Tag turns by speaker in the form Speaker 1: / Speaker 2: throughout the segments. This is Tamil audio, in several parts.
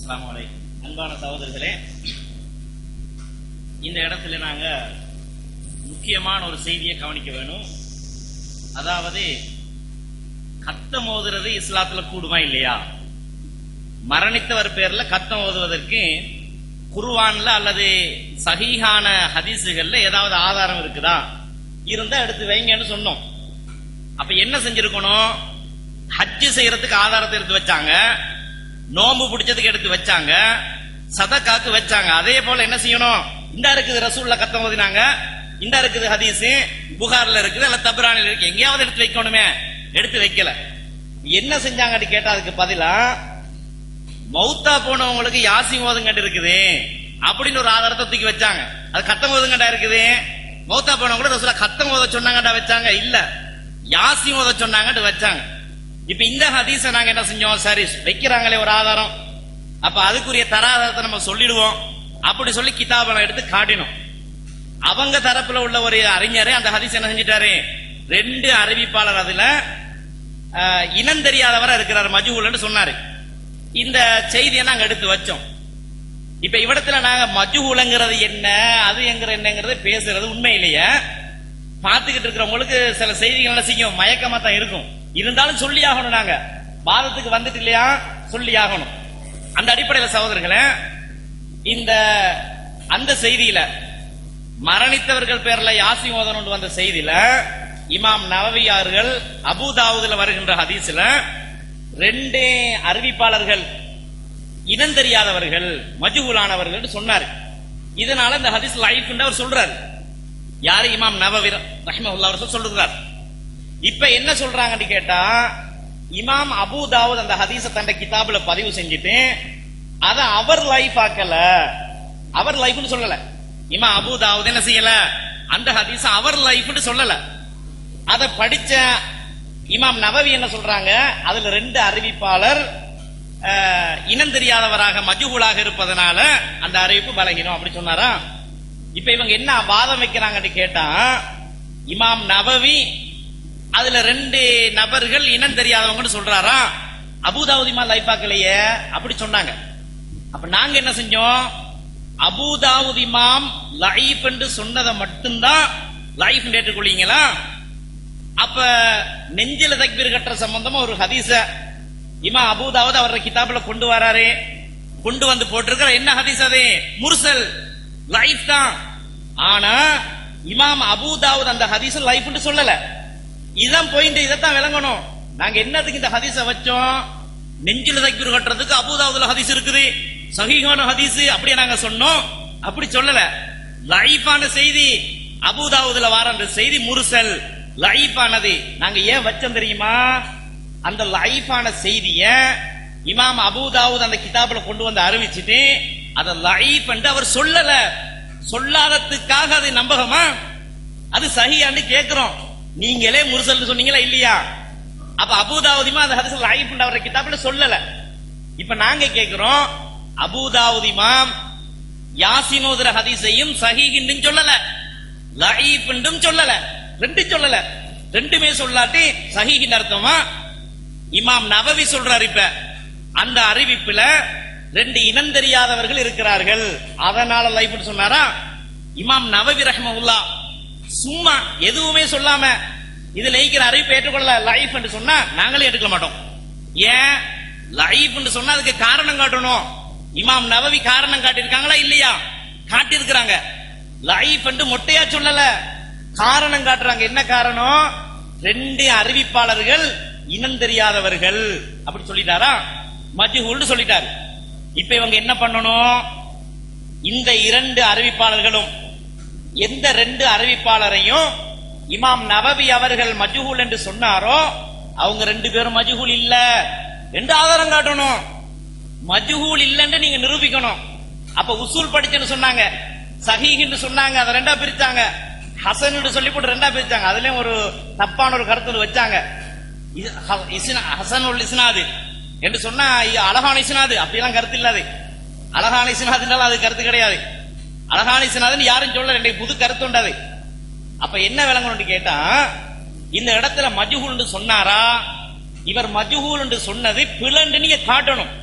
Speaker 1: அஸ்ஸலாமு அலைக்கும் அன்பான சகோதரர்களே இந்த இடத்துல நாங்க முக்கியமான ஒரு செய்தியை கவனிக்க வேணும் அதாவது கத்தம் ஓதுறது இஸ்லாத்துல கூடுமா இல்லையா மரணித்தவர் பேர்ல கத்தம் ஓதுவதற்கு குருவான்ல அல்லது சஹீஹான ஹதீஸுகள்ல ஏதாவது ஆதாரம் இருக்குதா இருந்தா எடுத்து வைங்கன்னு சொன்னோம் அப்ப என்ன செஞ்சிருக்கணும் ஹஜ்ஜு செய்யறதுக்கு ஆதாரத்தை எடுத்து வச்சாங்க நோம்பு பிடிச்சதுக்கு எடுத்து வச்சாங்க சதக்காக்கு வச்சாங்க அதே போல என்ன செய்யணும் இந்த இருக்குது ரசூல்ல கத்தம் ஓதினாங்க இந்த இருக்குது ஹதீஸ் புகார்ல இருக்குது அல்ல தப்ரானில் இருக்கு எங்கேயாவது எடுத்து வைக்கணுமே எடுத்து வைக்கல என்ன செஞ்சாங்கன்னு கேட்டா அதுக்கு பதிலா மௌத்தா போனவங்களுக்கு யாசி ஓதுங்கண்டு இருக்குது அப்படின்னு ஒரு ஆதாரத்தை தூக்கி வச்சாங்க அது கத்தம் ஓதுங்கண்டா இருக்குது மௌத்தா போனவங்களும் ரசூலா கத்தம் ஓத சொன்னாங்கடா வச்சாங்க இல்ல யாசி ஓத சொன்னாங்கன்னு வச்சாங்க இப்ப இந்த ஹதீஸ நாங்க என்ன செஞ்சோம் சரி வைக்கிறாங்களே ஒரு ஆதாரம் அப்ப அதுக்குரிய தராதாரத்தை நம்ம சொல்லிடுவோம் அப்படி சொல்லி கிதாபனை எடுத்து காட்டினோம் அவங்க தரப்புல உள்ள ஒரு அறிஞரே அந்த ஹதீஸ் என்ன செஞ்சிட்டாரு ரெண்டு அறிவிப்பாளர் அதுல ஆஹ், இனம் தெரியாதவரா இருக்கிறார் மஜூல்னு சொன்னாரு இந்த செய்தியை நாங்க எடுத்து வச்சோம் இப்ப இவ்விடத்துல நாங்க மஜூலங்கிறது என்ன அது எங்கிற என்னங்கிறது பேசுறது உண்மையிலேயே பார்த்துக்கிட்டு இருக்கிறவங்களுக்கு சில செய்திகள் என்ன செய்யும் மயக்கமா தான் இருக்கும் இருந்தாலும் சொல்லி ஆகணும் நாங்க வாதத்துக்கு வந்துட்டு இல்லையா சொல்லி ஆகணும் அந்த அடிப்படையில சகோதரர்களே இந்த அந்த செய்தியில மரணித்தவர்கள் பேர்ல யாசி ஓதணும் வந்த செய்தியில இமாம் நவவியார்கள் அபுதாவுதுல வருகின்ற ஹதீஸ்ல ரெண்டு அறிவிப்பாளர்கள் இனம் தெரியாதவர்கள் மஜுகுலானவர்கள் சொன்னாரு இதனால இந்த ஹதீஸ் லைஃப் அவர் சொல்றாரு யாரு இமாம் நவவி ரஹ்மஹுல்லா அவர் சொல்றார் இப்ப என்ன சொல்றாங்கன்னு கேட்டா இமாம் அபு தாவூத் அந்த ஹதீஸ தன்னை கிதாபுல பதிவு செஞ்சுட்டு அத அவர் லைஃப் ஆக்கல அவர் லைஃப்னு சொல்லல இமாம் அபு தாவூத் என்ன செய்யல அந்த ஹதீஸ அவர் லைஃப்னு சொல்லல அத படிச்ச இமாம் நவவி என்ன சொல்றாங்க அதுல ரெண்டு அறிவிப்பாளர் அஹ், இனம் தெரியாதவராக மஜுகுலாக இருப்பதனால அந்த அறிவிப்பு பலகீனம் அப்படி சொன்னாரா இப்ப இவங்க என்ன வாதம் வைக்கிறாங்கன்னு கேட்டா இமாம் நவவி அதுல ரெண்டு நபர்கள் இனம் தெரியாதவங்கன்னு சொல்றாரா அபுதாவுத் இமாம் லைஃப் ஆக்கலையே அப்படி சொன்னாங்க அப்ப நாங்க என்ன செஞ்சோம் அபுதாவுத் இமாம் லைஃப் என்று சொன்னதை மட்டும்தான் லைஃப் ஏற்றுக்கொள்ளீங்களா அப்ப நெஞ்சில தக்பீர் கட்டுற சம்பந்தமா ஒரு ஹதீஸ இமா அபூதாவது அவர கிதாபுல கொண்டு வராரு கொண்டு வந்து போட்டிருக்கிற என்ன ஹதீஸ் அது முர்சல் லைஃப் தான் ஆனா இமாம் அபூதாவுத் அந்த ஹதீஸ் லைஃப்னு சொல்லல இதான் பாயிண்ட் இதைத்தான் விளங்கணும் நாங்க என்னத்துக்கு இந்த ஹதீஸ வச்சோம் நெஞ்சில தக்பீர் கட்டுறதுக்கு அபூதாவுதுல ஹதீஸ் இருக்குது சஹீஹான ஹதீஸ் அப்படியே நாங்க சொன்னோம் அப்படி சொல்லல லைஃபான செய்தி அபூதாவுதுல வர அந்த செய்தி முர்சல் லைஃபானது நாங்க ஏன் வச்சோம் தெரியுமா அந்த லைஃபான செய்திய இமாம் அபூதாவுத் அந்த கிதாபுல கொண்டு வந்து அறிவிச்சிட்டு அத லைஃப் என்று அவர் சொல்லல சொல்லாததுக்காக அது நம்பகமா அது சஹியான்னு கேக்குறோம் நீங்களே முர்சல் சொன்னீங்களா இல்லையா அப்ப அபூதாவுதிமா அந்த ஹதீஸ் லைஃப் அவர கிதாபுல சொல்லல இப்ப நாங்க கேக்குறோம் அபூதாவுத் இமாம் யாசினோதர ஹதீஸையும் சஹீஹின்னு சொல்லல லைஃப் என்றும் சொல்லல ரெண்டு சொல்லல ரெண்டுமே சொல்லாட்டி சஹீஹின் அர்த்தமா இமாம் நவவி சொல்றாரு இப்ப அந்த அறிவிப்புல ரெண்டு இனம் தெரியாதவர்கள் இருக்கிறார்கள் அதனால லைஃப் சொன்னாரா இமாம் நவவி ரஹ்மவுல்லா சும்மா எதுவுமே சொல்லாம இதுல இருக்கிற அறிவிப்பு ஏற்றுக்கொள்ள லைஃப் என்று சொன்னா நாங்களே ஏற்றுக்க மாட்டோம் ஏன் லைஃப் என்று சொன்னா அதுக்கு காரணம் காட்டணும் இமாம் நவவி காரணம் காட்டியிருக்காங்களா இல்லையா காட்டியிருக்கிறாங்க லைஃப் என்று மொட்டையா சொல்லல காரணம் காட்டுறாங்க என்ன காரணம் ரெண்டு அறிவிப்பாளர்கள் இனம் தெரியாதவர்கள் அப்படி சொல்லிட்டாரா மஜ்ஹூல்னு சொல்லிட்டாரு இப்ப இவங்க என்ன பண்ணணும் இந்த இரண்டு அறிவிப்பாளர்களும் எந்த ரெண்டு அறிவிப்பாளரையும் இமாம் நவவி அவர்கள் மஜ்ஹூல் என்று சொன்னாரோ அவங்க ரெண்டு பேரும் மஜ்ஹூல் இல்ல என்று ஆதாரம் காட்டணும் மஜ்ஹூல் இல்லைன்னு நீங்க நிரூபிக்கணும் அப்ப உசூல் படிச்சுன்னு சொன்னாங்க சஹீஹ்னு சொன்னாங்க அதை ரெண்டா பிரிச்சாங்க ஹசன் சொல்லி போட்டு ரெண்டா பிரிச்சாங்க அதுலயும் ஒரு தப்பான ஒரு கருத்து ஒண்ணு வச்சாங்க இது ஹ- இஸ்னா- ஹசனுல் இஸ்னாது என்று சொன்னா இது அழகான இஸ்னாது அப்படிலாம் கருத்து இல்லாது அழகான இஸ்னாதுனால அது கருத்து கிடையாது அழகான இஸ்னாதுன்னு யாரும் சொல்ல ரெண்டு புது கருத்து உண்டாது அப்ப என்ன விளங்கணும்னு கேட்டா இந்த இடத்துல மஜ்ஹூல் சொன்னாரா இவர் மஜ்ஹூல் சொன்னது பிளண்டு நீங்க காட்டணும்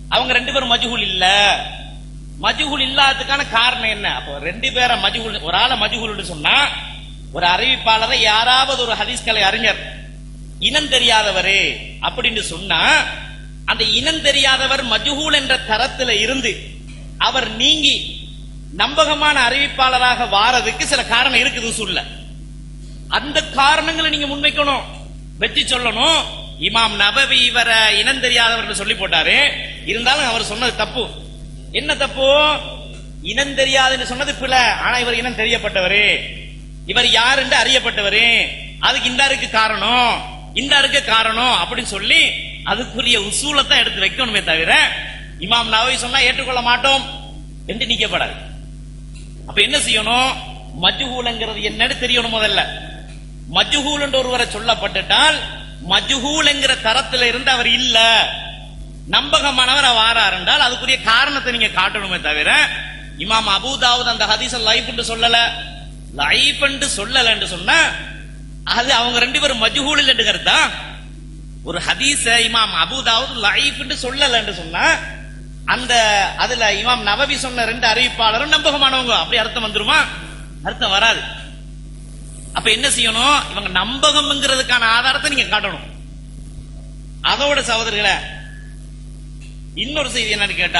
Speaker 1: அவங்க ரெண்டு பேரும் மஜ்ஹூல் இல்ல மஜ்ஹூல் இல்லாததுக்கான காரணம் என்ன அப்போ ரெண்டு பேரை மஜ்ஹூல் ஒரு ஆளை மஜ்ஹூல்னு சொன்னா ஒரு அறிவிப்பாளரை யாராவது ஒரு ஹதீஸ் கலை அறிஞர் இனம் தெரியாதவரு அப்படின்னு சொன்னா அந்த இனம் தெரியாதவர் மஜ்ஹூல் என்ற தரத்துல இருந்து அவர் நீங்கி நம்பகமான அறிவிப்பாளராக வாரதுக்கு சில காரணம் இருக்குது சொல்ல அந்த காரணங்களை நீங்க முன்வைக்கணும் வெற்றி சொல்லணும் இமாம் நபவி இவரை இனம் தெரியாதவர்னு சொல்லி போட்டாரு இருந்தாலும் அவர் சொன்னது தப்பு என்ன தப்பு இனம் தெரியாதுன்னு சொன்னது பிழை ஆனா இவர் இனம் தெரியப்பட்டவரு இவர் யார் என்று அறியப்பட்டவரு அதுக்கு இந்தாருக்கு காரணம் இந்தாருக்கு காரணம் அப்படின்னு சொல்லி அதுக்குரிய உசூலத்தை எடுத்து வைக்கணுமே தவிர இமாம் நபவி சொன்னா ஏற்றுக்கொள்ள மாட்டோம் என்று நீக்கப்படாது அப்ப என்ன செய்யணும் மஜ்ஹூலங்கிறது என்னன்னு தெரியணும் முதல்ல மஜ்ஹூல் என்று ஒருவரை சொல்லப்பட்டுட்டால் மஜ்ஹூல் என்கிற தரத்துல இருந்து அவர் இல்ல நம்பகமானவர் வாரார் என்றால் அதுக்குரிய காரணத்தை நீங்க காட்டணுமே தவிர இமாம் அபூதாவுத் அந்த ஹதீஸ லைஃப் என்று சொல்லல லைஃப் என்று சொல்லல என்று சொன்னா அது அவங்க ரெண்டு பேரும் மஜ்ஹூல் என்று கருத்தா ஒரு ஹதீஸ இமாம் அபூதாவுத் லைஃப் என்று சொல்லல என்று சொன்னா அந்த அதுல இமாம் நவவி சொன்ன ரெண்டு அறிவிப்பாளரும் நம்பகமானவங்க அப்படி அர்த்தம் வந்துருமா அர்த்தம் வராது அப்ப என்ன செய்யணும் இவங்க நம்பகம்ங்கிறதுக்கான ஆதாரத்தை நீங்க காட்டணும் அதோட சகோதரர்களே இன்னொரு செய்தி என்னன்னு கேட்டா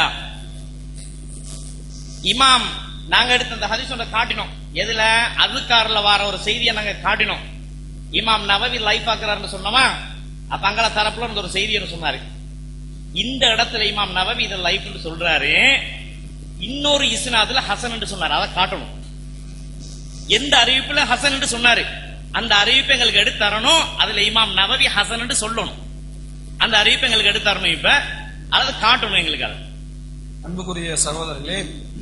Speaker 1: இமாம் நாங்க எடுத்த அந்த ஹதீஸ் ஒன்றை காட்டினோம் எதுல அதுக்காரில் வர ஒரு செய்தியை நாங்க காட்டினோம் இமாம் நவவி லைஃப் ஆக்குறாருன்னு சொன்னோமா அப்ப அங்கல தரப்புல இருந்து ஒரு செய்தியை சொன்னாரு இந்த இடத்துல இமாம் நவவி இதை லைஃப் சொல்றாரு இன்னொரு இஸ்னாதுல ஹசன் என்று சொன்னாரு அதை காட்டணும் எந்த அறிவிப்புல ஹசன் என்று சொன்னாரு அந்த அறிவிப்பை எங்களுக்கு எடுத்து தரணும் அதுல இமாம் நவவி ஹசன் என்று சொல்லணும் அந்த அறிவிப்பை எங்களுக்கு எடுத்து தரணும் இப்ப அதை காட்டணும் எங்களுக்கு அதை
Speaker 2: அன்புக்குரிய சகோதரர்களே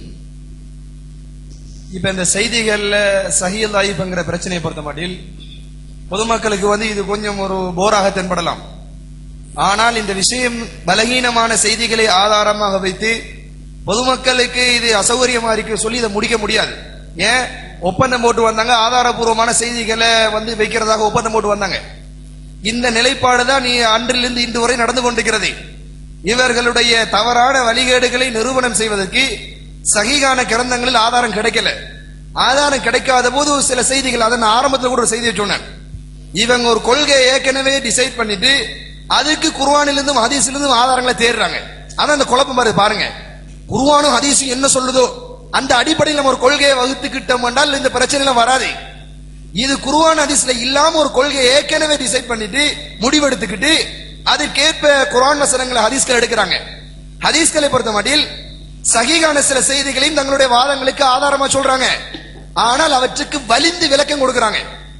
Speaker 2: இப்ப இந்த செய்திகள்ல சஹியல் ஆயிப்ங்கிற பிரச்சனையை பொறுத்த மாட்டில் பொதுமக்களுக்கு வந்து இது கொஞ்சம் ஒரு போராக தென்படலாம் ஆனால் இந்த விஷயம் பலகீனமான செய்திகளை ஆதாரமாக வைத்து பொதுமக்களுக்கு இது அசௌகரியமா இருக்கு சொல்லி இதை முடிக்க முடியாது ஏன் ஒப்பந்தம் போட்டு வந்தாங்க ஆதாரபூர்வமான செய்திகளை வந்து வைக்கிறதாக ஒப்பந்தம் போட்டு வந்தாங்க இந்த நிலைப்பாடு தான் நீ அன்றிலிருந்து இன்று வரை நடந்து கொண்டிருக்கிறது இவர்களுடைய தவறான வழிகேடுகளை நிரூபணம் செய்வதற்கு சகிகான கிரந்தங்களில் ஆதாரம் கிடைக்கல ஆதாரம் கிடைக்காத போது சில செய்திகள் அதை நான் ஆரம்பத்தில் கூட ஒரு செய்தியை சொன்னேன் இவங்க ஒரு கொள்கையை ஏற்கனவே டிசைட் பண்ணிட்டு அதுக்கு குர்வானிலிருந்தும் ஹதீஸிலிருந்தும் ஆதாரங்களை தேடுறாங்க அதான் அந்த குழப்பம் பாரு பாருங்க குர்வானும் ஹதீஸும் என்ன சொல்லுதோ அந்த அடிப்படையில் நம்ம ஒரு கொள்கையை வகுத்துக்கிட்டோம் என்றால் இந்த பிரச்சனை எல்லாம் வராது இது குர்ஆன் ஹதீஸ்ல இல்லாம ஒரு கொள்கையை ஏற்கனவே டிசைட் பண்ணிட்டு முடிவெடுத்துக்கிட்டு அதற்கேற்ப குர்ஆன் வசனங்களை ஹதீஸ்கள் எடுக்கிறாங்க ஹதீஸ்களை பொறுத்த மட்டில் சகிகான சில செய்திகளையும் தங்களுடைய வாதங்களுக்கு ஆதாரமா சொல்றாங்க ஆனால் அவற்றுக்கு வலிந்து விளக்கம் கொடுக்கறாங்க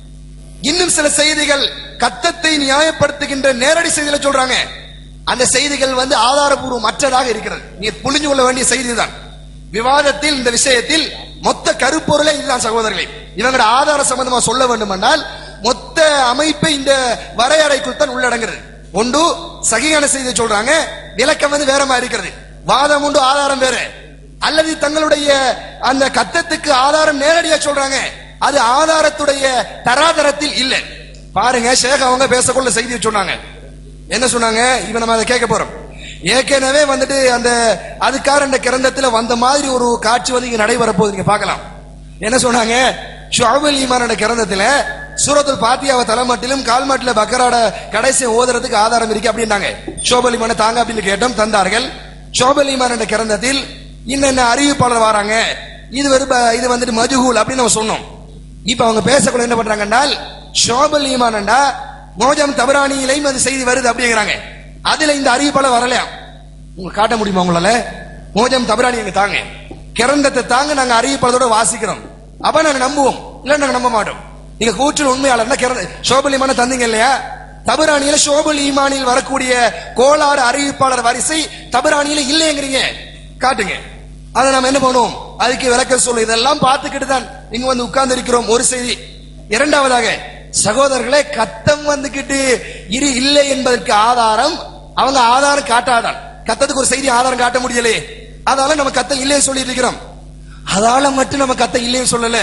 Speaker 2: இன்னும் சில செய்திகள் கத்தத்தை நியாயப்படுத்துகின்ற நேரடி செய்திகளை சொல்றாங்க அந்த செய்திகள் வந்து ஆதாரபூர்வம் அற்றதாக இருக்கிறது நீ புரிஞ்சு கொள்ள வேண்டிய செய்தி தான் விவாதத்தில் இந்த விஷயத்தில் மொத்த கருப்பொருளே இதுதான் சகோதரர்களே இவங்களோட ஆதார சம்பந்தமா சொல்ல வேண்டும் என்றால் மொத்த அமைப்பை இந்த வரையறைக்குள் தான் உள்ளடங்குறது ஒன்று சகிகான செய்தி சொல்றாங்க விளக்கம் வந்து வேற மாதிரி இருக்கிறது வாதம் உண்டு ஆதாரம் வேற அல்லது தங்களுடைய அந்த கத்தத்துக்கு ஆதாரம் நேரடியா சொல்றாங்க அது ஆதாரத்துடைய தராதரத்தில் இல்லை பாருங்க ஷேக் அவங்க பேசக்குள்ள செய்தி சொன்னாங்க என்ன சொன்னாங்க இப்ப நம்ம அதை கேட்க போறோம் ஏற்கனவே வந்துட்டு அந்த அதுக்கார அந்த கிரந்தத்துல வந்த மாதிரி ஒரு காட்சி வந்து இங்க நடைபெற போகுது நீங்க பார்க்கலாம் என்ன சொன்னாங்க ஷுஅபுல் ஈமானோட கிரந்தத்துல சூரத்துல் பாத்தியாவை தலைமட்டிலும் கால்மாட்டில பக்கராட கடைசி ஓதுறதுக்கு ஆதாரம் இருக்கு அப்படின்னாங்க ஷோபல் ஈமான தாங்க அப்படின்னு கேட்டோம் தந்தார்கள் ஷோபல் ஈமானோட கிரந்தத்தில் இன்னென்ன அறிவிப்பாளர் வராங்க இது வந்து ப- இது வந்துட்டு மஜுஹூல் அப்படின்னு நம்ம சொன்னோம் இப்ப அவங்க பேசக்குள்ள என்ன பண்றாங்கன்னா ஷோபல் ஈமானண்டா மோஜம் தபரானியிலையும் அந்த செய்தி வருது அப்படிங்கிறாங்க அதுல இந்த அறிவிப்பாளர் வரலையா உங்க காட்ட முடியுமா உங்களால மோஜம் தபரானி எங்க தாங்க கிரந்தத்தை தாங்க நாங்க அறிவிப்பாளரோட வாசிக்கிறோம் அப்ப நாங்க நம்புவோம் இல்ல நாங்க நம்ப மாட்டோம் நீங்க கூற்றில் உண்மையாளர்னா கிரந்த ஷோபல் ஈமான தந்தீங்க இல்லையா தபரானியில ஷோபல் ஈமானில் வரக்கூடிய கோளாறு அறிவிப்பாளர் வரிசை தபரானியில இல்லைங்கிறீங்க காட்டுங்க அதை நம்ம என்ன பண்ணுவோம் அதுக்கு விளக்கம் சொல்லு இதெல்லாம் பார்த்துக்கிட்டு தான் இங்க வந்து உட்கார்ந்து இருக்கிறோம் ஒரு செய்தி இரண்டாவதாக சகோதரர்களே கத்தம் வந்துகிட்டு இரு இல்லை என்பதற்கு ஆதாரம் அவங்க ஆதாரம் காட்டாதான் கத்தத்துக்கு ஒரு செய்தி ஆதாரம் காட்ட முடியலையே அதனால நம்ம கத்தம் இல்லைன்னு சொல்லி இருக்கிறோம் அதால மட்டும் நம்ம கத்த இல்லைன்னு சொல்லல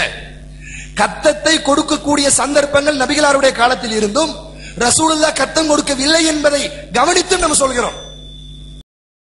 Speaker 2: கத்தத்தை கொடுக்கக்கூடிய சந்தர்ப்பங்கள் நபிகளாருடைய காலத்தில் இருந்தும் ரசூலுல்லா கத்தம் கொடுக்கவில்லை என்பதை கவனித்தும் நம்ம சொல்கிறோம்